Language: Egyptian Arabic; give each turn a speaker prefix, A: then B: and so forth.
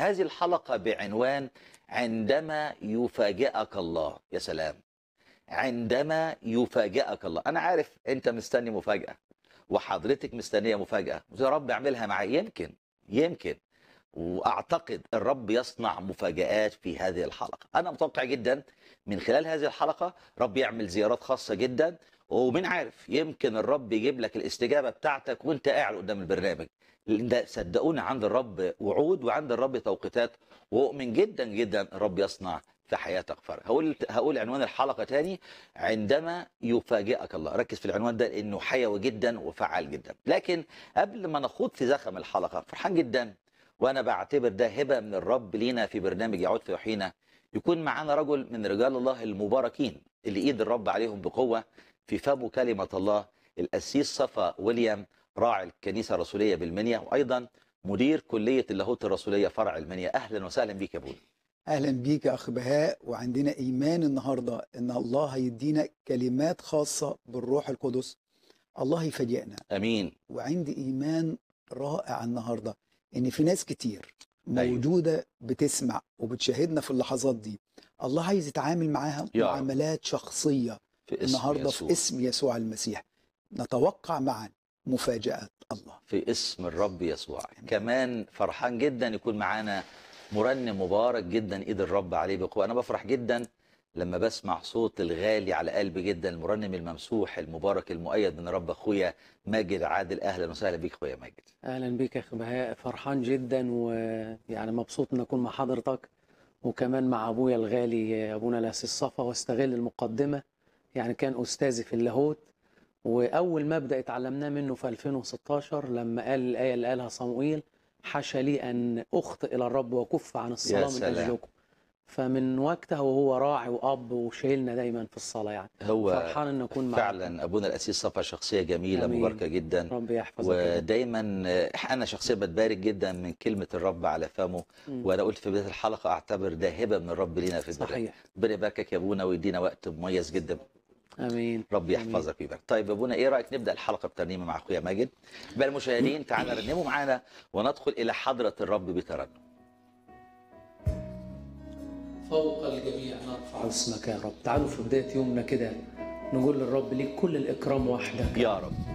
A: هذه الحلقة بعنوان عندما يفاجئك الله يا سلام عندما يفاجئك الله أنا عارف أنت مستني مفاجأة وحضرتك مستنية مفاجأة يا رب اعملها معي يمكن يمكن واعتقد الرب يصنع مفاجآت في هذه الحلقة انا متوقع جدا من خلال هذه الحلقة رب يعمل زيارات خاصة جدا ومين عارف يمكن الرب يجيب لك الاستجابة بتاعتك وانت قاعد قدام البرنامج لان ده صدقوني عند الرب وعود وعند الرب توقيتات واؤمن جدا جدا الرب يصنع في حياتك فرق هقول هقول عنوان الحلقة تاني عندما يفاجئك الله ركز في العنوان ده لانه حيوي جدا وفعال جدا لكن قبل ما نخوض في زخم الحلقة فرحان جدا وانا بعتبر ده هبه من الرب لينا في برنامج يعود في وحينا يكون معانا رجل من رجال الله المباركين اللي ايد الرب عليهم بقوه في فم كلمه الله القسيس صفا ويليام راعي الكنيسه الرسوليه بالمنيا وايضا مدير كليه اللاهوت الرسوليه فرع المنيا اهلا وسهلا بيك يا ابونا
B: اهلا بيك يا اخ بهاء وعندنا ايمان النهارده ان الله هيدينا كلمات خاصه بالروح القدس الله يفاجئنا
A: امين
B: وعندي ايمان رائع النهارده ان في ناس كتير
A: أيوة.
B: موجوده بتسمع وبتشاهدنا في اللحظات دي الله عايز يتعامل معاها
A: يا رب.
B: معاملات شخصيه
A: في اسم
B: النهارده
A: يسوع.
B: في اسم يسوع المسيح نتوقع معا مفاجاه الله
A: في اسم الرب يسوع كمان فرحان جدا يكون معانا مرنم مبارك جدا ايد الرب عليه بقوه انا بفرح جدا لما بسمع صوت الغالي على قلبي جدا المرنم الممسوح المبارك المؤيد من رب اخويا ماجد عادل اهلا وسهلا بيك اخويا ماجد
C: اهلا بيك يا اخي بهاء فرحان جدا ويعني مبسوط ان اكون مع حضرتك وكمان مع ابويا الغالي ابونا الاسيس صفا واستغل المقدمه يعني كان استاذي في اللاهوت واول مبدا اتعلمناه منه في 2016 لما قال الايه اللي قالها صموئيل حاشا لي ان اخطئ الى الرب وكف عن الصلاه من
A: سلام.
C: اجلكم فمن وقتها وهو راعي واب وشايلنا دايما في الصلاه يعني
A: هو
C: فرحان ان اكون معاك
A: فعلا ابونا الاسيس صفا شخصيه جميله
C: أمين.
A: مباركه جدا
C: ربي يحفظك يا رب.
A: ودايما آه، انا شخصيا بتبارك جدا من كلمه الرب على فمه
C: مم.
A: وانا قلت في بدايه الحلقه اعتبر ده هبه من الرب لينا في البرنامج
C: صحيح
A: ربنا يباركك يا ابونا ويدينا وقت مميز جدا
C: امين
A: رب
C: آمين.
A: يحفظك ويبارك طيب يا ابونا ايه رايك نبدا الحلقه بترنيمه مع اخويا ماجد بقى المشاهدين تعالى رنموا معانا وندخل الى حضره الرب بترنم
C: فوق الجميع نرفع اسمك يا رب تعالوا في بداية يومنا كده نقول للرب ليك كل الإكرام وحدك
A: يا رب